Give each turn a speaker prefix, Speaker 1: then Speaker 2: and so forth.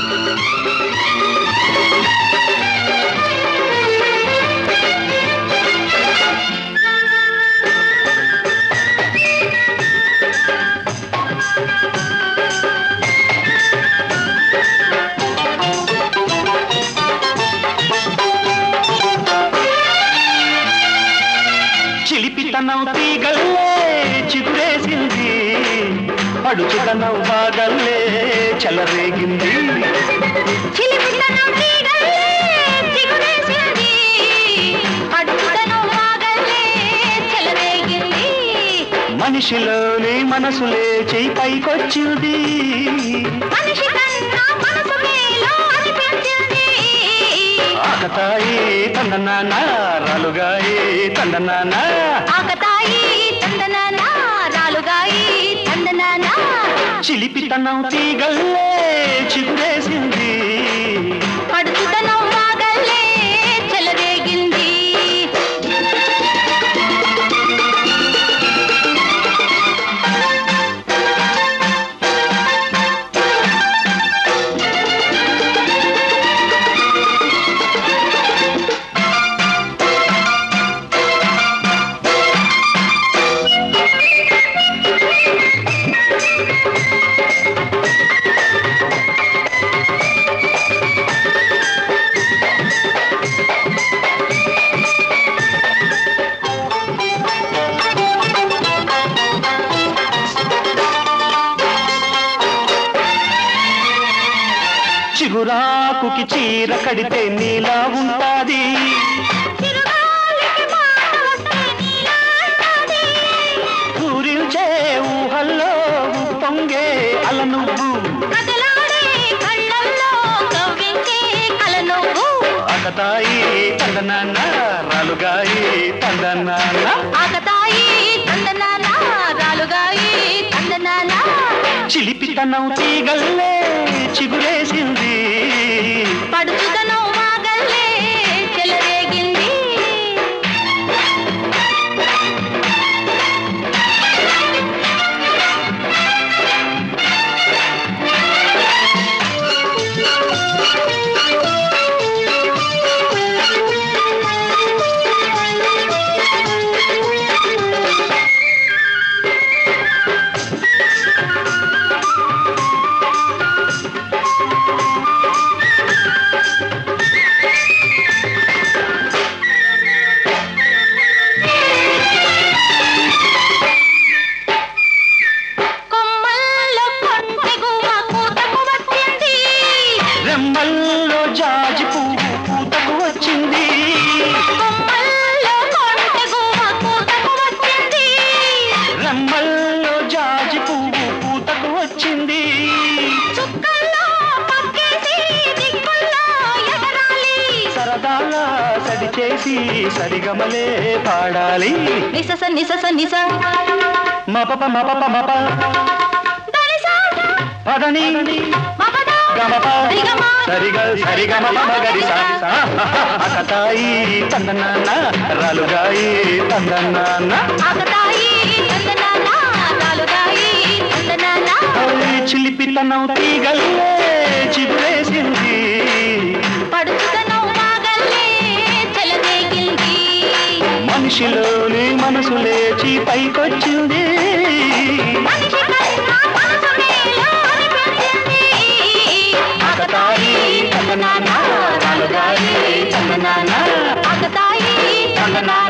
Speaker 1: చిలిపితనం తీగల్లే చిగురేసింది అడుచుదనం బాగల్లే చెలరేగింది
Speaker 2: చిలిపితనం తీగల్లే చిగురేసింది. అడుగుదనం వాగల్లే చెలరేగింది.
Speaker 1: మనిషిలోని మనసు లేచి పైకొచ్చింది
Speaker 2: మనిషి కన్నా మనసు మేలో అనిపించింది.
Speaker 1: ఆకతాయి తందనాన రాలుగాయి తందనాన
Speaker 2: ఆకతాయి తందనాన, రాలుగాయి తందనాన.
Speaker 1: చిలిపితనం తీగల్లే చిగురేసింది
Speaker 2: అడుగుదనం వాగల్లే చెలరేగింది
Speaker 1: చిగురాకుకి చీర కడితే నీలా ఉంటాది
Speaker 2: చిరుగాలికి మాట వస్తే నీలా అంటాది.
Speaker 1: పూరించే ఊహల్లో పొంగే అల నువ్వు
Speaker 2: కదలాడే కళ్ళల్లో కవ్వించే కల నువ్వు
Speaker 1: అకతాయి తందనాన్న రాలుగాయి తందనాన్న
Speaker 2: ఆకతాయి తందనాన రాలుగాయి తందనాన
Speaker 1: చిలిపితనం తీగల్లే చిగురేసింది
Speaker 2: పడుచుదనం వాగల్లే చెలరేగింది కొమ్మల్లో కొంటెగువ కూతకు వచ్చింది
Speaker 1: రెమ్మల్లో జాజి పువ్వు పూతకు వచ్చింది
Speaker 2: కొమ్మల్లో కొంటెగువ కూతకు వచ్చింది
Speaker 1: రెమ్మల్లో జాజి పువ్వు పూతకు వచ్చింది
Speaker 2: చుక్కల్లో పక్కేసి దిక్కుల్లో ఎగరాలి
Speaker 1: సరదాగా సడి చేసి సరిగమలే పాడాలి
Speaker 2: నిసస నిసస నిస
Speaker 1: మపప మపప మప
Speaker 2: దనిస
Speaker 1: పదని
Speaker 2: మపద
Speaker 1: గమప
Speaker 2: రిగమ
Speaker 1: సరిగ సరిగమ మగరి అకతాయి తందనాన్న రాలుగాయి తందనాన్న
Speaker 2: ఆకతాయి తందనాన రాలుగాయి తందనాన
Speaker 1: చిలిపితనం తీగల్లే చిగురేసింది
Speaker 2: పడుచుదనం వాగల్లే చెలరేగింది
Speaker 1: మనిషిలోని మనసు లేచి పైకొచ్చింది
Speaker 2: మనిషి కన్నా మనసు మేలో అనిపించింది.
Speaker 1: ఆకతాయి తందనాన్న రాలుగాయి తందనాన్న
Speaker 2: ఆకతాయి
Speaker 1: తందనాన్న